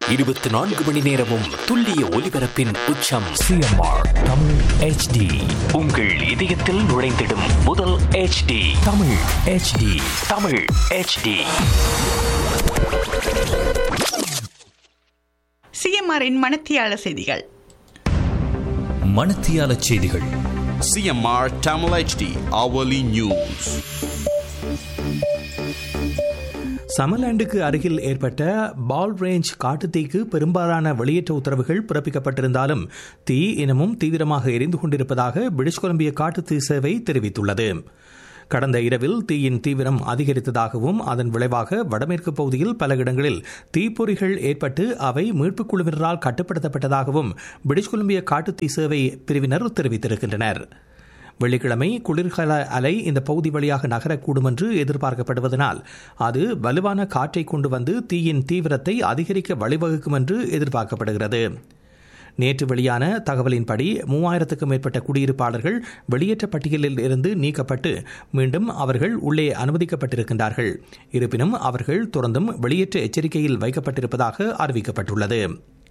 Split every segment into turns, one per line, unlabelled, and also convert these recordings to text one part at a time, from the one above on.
இருபத்தி நான்கு மணி நேரமும் துல்லிய ஒலிபரப்பின் உச்சம்
சிஎம்ஆர் தமிழ் ஹெச்டி
உங்கள் இதயத்தில் நுழைந்திடும் முதல் HD
Tamil HD
Tamil HD
சிஎம்ஆரின் மனத்தியாள செய்திகள்
மணத்தியால செய்திகள்
CMR Tamil HD hourly news.
சமர்லாண்டுக்கு அருகில் ஏற்பட்ட பால் ரேஞ்ச் காட்டுத்தீக்கு பெரும்பாலான வெளியேற்ற உத்தரவுகள் பிறப்பிக்கப்பட்டிருந்தாலும் தீ இன்னமும் தீவிரமாக எரிந்து கொண்டிருப்பதாக பிரிட்டிஷ் கொலம்பிய காட்டுத்தீ சேவை தெரிவித்துள்ளது கடந்த இரவில் தீயின் தீவிரம் அதிகரித்ததாகவும் அதன் விளைவாக வடமேற்கு பகுதியில் பல இடங்களில் தீப்பொறிகள் ஏற்பட்டு அவை மீட்புக் குழுவினரால் கட்டுப்படுத்தப்பட்டதாகவும் பிரிட்டிஷ் கொலம்பிய காட்டுத்தீ சேவை பிரிவினர் தெரிவித்திருக்கின்றனர் வெள்ளிக்கிழமை குளிர்கால அலை இந்த பகுதி வழியாக நகரக்கூடும் என்று எதிர்பார்க்கப்படுவதனால் அது வலுவான காற்றை கொண்டு வந்து தீயின் தீவிரத்தை அதிகரிக்க வழிவகுக்கும் என்று எதிர்பார்க்கப்படுகிறது நேற்று வெளியான தகவலின்படி மூவாயிரத்துக்கும் மேற்பட்ட குடியிருப்பாளர்கள் வெளியேற்ற பட்டியலில் இருந்து நீக்கப்பட்டு மீண்டும் அவர்கள் உள்ளே அனுமதிக்கப்பட்டிருக்கின்றார்கள் இருப்பினும் அவர்கள் தொடர்ந்தும் வெளியேற்ற எச்சரிக்கையில் வைக்கப்பட்டிருப்பதாக அறிவிக்கப்பட்டுள்ளது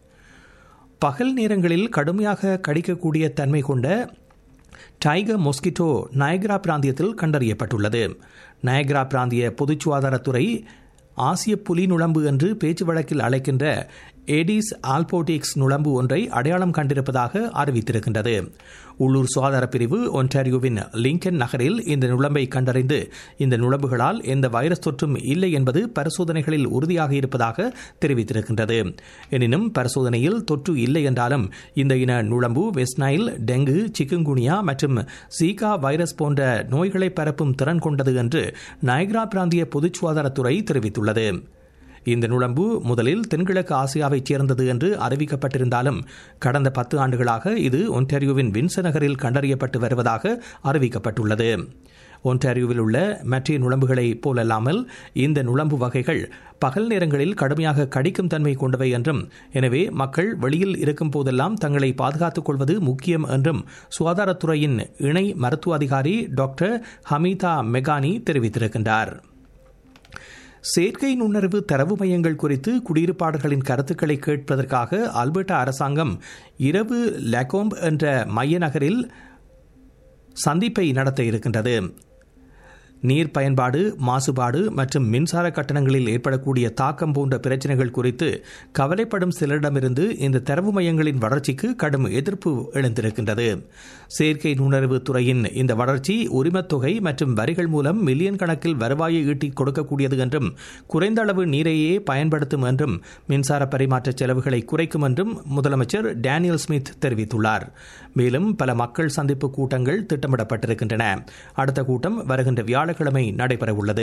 பகல் நேரங்களில் கடுமையாக கடிக்கக்கூடிய தன்மை கொண்ட டைகர் மொஸ்கிட்டோ நயக்ரா பிராந்தியத்தில் கண்டறியப்பட்டுள்ளது நயக்ரா பிராந்திய பொதுச் சுகாதாரத்துறை ஆசிய புலி நுழம்பு என்று பேச்சு வழக்கில் அழைக்கின்ற ஏடிஸ் ஆல்போட்டிக்ஸ் நுழம்பு ஒன்றை அடையாளம் கண்டிருப்பதாக அறிவித்திருக்கின்றது உள்ளூர் சுகாதார பிரிவு ஒன்டாரியோவின் லிங்கன் நகரில் இந்த நுழம்பை கண்டறிந்து இந்த நுழம்புகளால் எந்த வைரஸ் தொற்றும் இல்லை என்பது பரிசோதனைகளில் உறுதியாக இருப்பதாக தெரிவித்திருக்கின்றது எனினும் பரிசோதனையில் தொற்று இல்லை என்றாலும் இந்த இன நுழம்பு வெஸ்னைல் டெங்கு சிக்குங்குனியா மற்றும் ஜீகா வைரஸ் போன்ற நோய்களை பரப்பும் திறன் கொண்டது என்று நயக்ரா பிராந்திய பொதுச் சுகாதாரத்துறை தெரிவித்துள்ளது இந்த நுழம்பு முதலில் தென்கிழக்கு ஆசியாவைச் சேர்ந்தது என்று அறிவிக்கப்பட்டிருந்தாலும் கடந்த பத்து ஆண்டுகளாக இது ஒன்டாரியோவின் வின்ச நகரில் கண்டறியப்பட்டு வருவதாக அறிவிக்கப்பட்டுள்ளது ஒன்டாரியோவில் உள்ள மற்ற நுழம்புகளைப் போலல்லாமல் இந்த நுழம்பு வகைகள் பகல் நேரங்களில் கடுமையாக கடிக்கும் தன்மை கொண்டவை என்றும் எனவே மக்கள் வெளியில் இருக்கும் போதெல்லாம் தங்களை பாதுகாத்துக் கொள்வது முக்கியம் என்றும் சுகாதாரத்துறையின் இணை மருத்துவ அதிகாரி டாக்டர் ஹமீதா மெகானி தெரிவித்திருக்கின்றார் செயற்கை நுண்ணறிவு தரவு மையங்கள் குறித்து குடியிருப்பாளர்களின் கருத்துக்களை கேட்பதற்காக அல்பர்டா அரசாங்கம் இரவு லெகோம்ப் என்ற மைய நகரில் சந்திப்பை நடத்த இருக்கின்றது நீர் பயன்பாடு மாசுபாடு மற்றும் மின்சார கட்டணங்களில் ஏற்படக்கூடிய தாக்கம் போன்ற பிரச்சினைகள் குறித்து கவலைப்படும் சிலரிடமிருந்து இந்த தரவு மையங்களின் வளர்ச்சிக்கு கடும் எதிர்ப்பு எழுந்திருக்கின்றது செயற்கை நுண்ணறிவு துறையின் இந்த வளர்ச்சி உரிமத் தொகை மற்றும் வரிகள் மூலம் மில்லியன் கணக்கில் வருவாயை ஈட்டி கொடுக்கக்கூடியது என்றும் குறைந்த அளவு நீரையே பயன்படுத்தும் என்றும் மின்சார பரிமாற்ற செலவுகளை குறைக்கும் என்றும் முதலமைச்சர் டேனியல் ஸ்மித் தெரிவித்துள்ளார் மேலும் பல மக்கள் சந்திப்பு கூட்டங்கள் திட்டமிடப்பட்டிருக்கின்றன அடுத்த கூட்டம் வருகின்ற வியாழக்கிழமை நடைபெறவுள்ளது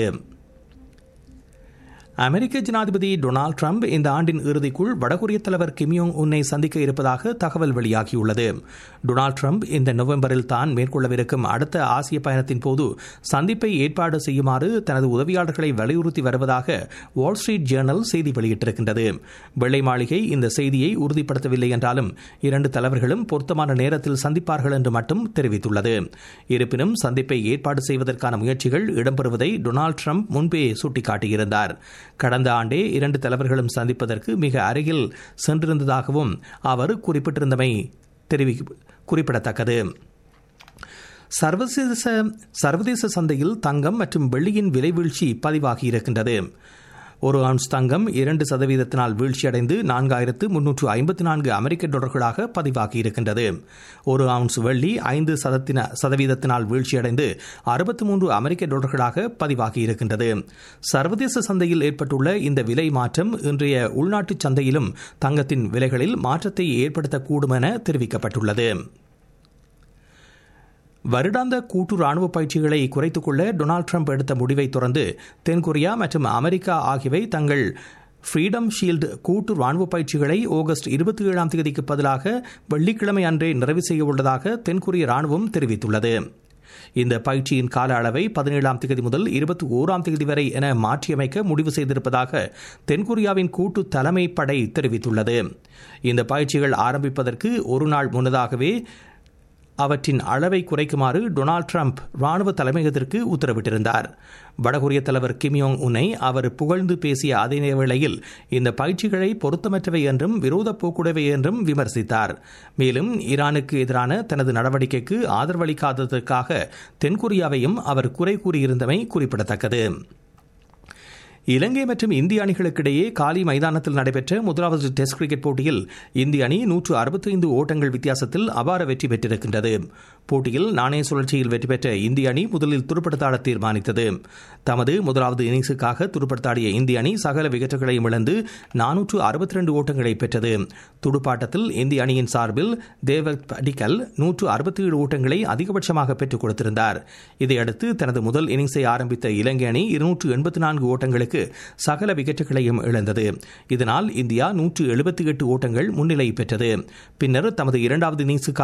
அமெரிக்க ஜனாதிபதி டொனால்டு ட்ரம்ப் இந்த ஆண்டின் இறுதிக்குள் வடகொரிய தலைவர் கிம்யோங் உன்னை சந்திக்க இருப்பதாக தகவல் வெளியாகியுள்ளது டொனால்டு ட்ரம்ப் இந்த நவம்பரில் தான் மேற்கொள்ளவிருக்கும் அடுத்த ஆசிய பயணத்தின் போது சந்திப்பை ஏற்பாடு செய்யுமாறு தனது உதவியாளர்களை வலியுறுத்தி வருவதாக வால் ஸ்ட்ரீட் ஜேர்னல் செய்தி வெளியிட்டிருக்கின்றது வெள்ளை மாளிகை இந்த செய்தியை உறுதிப்படுத்தவில்லை என்றாலும் இரண்டு தலைவர்களும் பொருத்தமான நேரத்தில் சந்திப்பார்கள் என்று மட்டும் தெரிவித்துள்ளது இருப்பினும் சந்திப்பை ஏற்பாடு செய்வதற்கான முயற்சிகள் இடம்பெறுவதை டொனால்டு ட்ரம்ப் முன்பே சுட்டிக்காட்டியிருந்தார் கடந்த ஆண்டே இரண்டு தலைவர்களும் சந்திப்பதற்கு மிக அருகில் சென்றிருந்ததாகவும் அவர் குறிப்பிட்டிருந்தமை தெரிவி குறிப்பிடத்தக்கது சர்வதேச சர்வதேச சந்தையில் தங்கம் மற்றும் வெள்ளியின் விலை வீழ்ச்சி பதிவாகியிருக்கின்றது ஒரு அவுன்ஸ் தங்கம் இரண்டு சதவீதத்தினால் வீழ்ச்சியடைந்து நான்காயிரத்து முன்னூற்று ஐம்பத்தி நான்கு அமெரிக்க டாலர்களாக பதிவாகியிருக்கின்றது ஒரு அவுன்ஸ் வெள்ளி ஐந்து சதத்தின சதவீதத்தினால் வீழ்ச்சியடைந்து அறுபத்தி மூன்று அமெரிக்க டாலர்களாக பதிவாகியிருக்கின்றது சர்வதேச சந்தையில் ஏற்பட்டுள்ள இந்த விலை மாற்றம் இன்றைய உள்நாட்டு சந்தையிலும் தங்கத்தின் விலைகளில் மாற்றத்தை ஏற்படுத்தக்கூடும் என தெரிவிக்கப்பட்டுள்ளது வருடாந்த கூட்டு ராணுவ பயிற்சிகளை குறைத்துக் கொள்ள டொனால்டு ட்ரம்ப் எடுத்த முடிவை தொடர்ந்து தென்கொரியா மற்றும் அமெரிக்கா ஆகியவை தங்கள் ஃப்ரீடம் ஷீல்டு கூட்டு ராணுவ பயிற்சிகளை ஆகஸ்ட் இருபத்தி ஏழாம் தேதிக்கு பதிலாக வெள்ளிக்கிழமை அன்றே நிறைவு செய்ய உள்ளதாக தென்கொரிய ராணுவம் தெரிவித்துள்ளது இந்த பயிற்சியின் கால அளவை பதினேழாம் தேதி முதல் இருபத்தி ஓராம் தேதி வரை என மாற்றியமைக்க முடிவு செய்திருப்பதாக தென்கொரியாவின் கூட்டு தலைமை படை தெரிவித்துள்ளது இந்த பயிற்சிகள் ஆரம்பிப்பதற்கு ஒரு நாள் முன்னதாகவே அவற்றின் அளவை குறைக்குமாறு டொனால்ட் ட்ரம்ப் ராணுவ தலைமையகத்திற்கு உத்தரவிட்டிருந்தார் வடகொரிய தலைவர் கிம்யோங் உன்னை அவர் புகழ்ந்து பேசிய அதே வேளையில் இந்த பயிற்சிகளை பொருத்தமற்றவை என்றும் விரோத போக்குடையவை என்றும் விமர்சித்தார் மேலும் ஈரானுக்கு எதிரான தனது நடவடிக்கைக்கு ஆதரவளிக்காததற்காக தென்கொரியாவையும் அவர் குறை கூறியிருந்தமை குறிப்பிடத்தக்கது இலங்கை மற்றும் இந்திய அணிகளுக்கிடையே காலி மைதானத்தில் நடைபெற்ற முதலாவது டெஸ்ட் கிரிக்கெட் போட்டியில் இந்திய அணி நூற்று அறுபத்தைந்து ஓட்டங்கள் வித்தியாசத்தில் அபார வெற்றி பெற்றிருக்கின்றது போட்டியில் நாணய சுழற்சியில் வெற்றி பெற்ற இந்திய அணி முதலில் துடுப்படுத்தாட தீர்மானித்தது தமது முதலாவது இன்னிங்ஸுக்காக துடுப்படுத்தாடிய இந்திய அணி சகல விக்கெட்டுகளையும் இழந்து நானூற்று அறுபத்தி ரெண்டு ஓட்டங்களை பெற்றது துடுப்பாட்டத்தில் இந்திய அணியின் சார்பில் தேவத் படிக்கல் நூற்று அறுபத்தி ஏழு ஓட்டங்களை அதிகபட்சமாக பெற்றுக் கொடுத்திருந்தார் இதையடுத்து தனது முதல் இன்னிங்ஸை ஆரம்பித்த இலங்கை அணி இருநூற்று எண்பத்தி நான்கு ஓட்டங்களுக்கு சகல விக்கெட்டுகளையும் இழந்தது இதனால் இந்தியா நூற்று எழுபத்தி எட்டு ஓட்டங்கள் முன்னிலை பெற்றது பின்னர் தமது இரண்டாவது இன்னிங்ஸுக்காக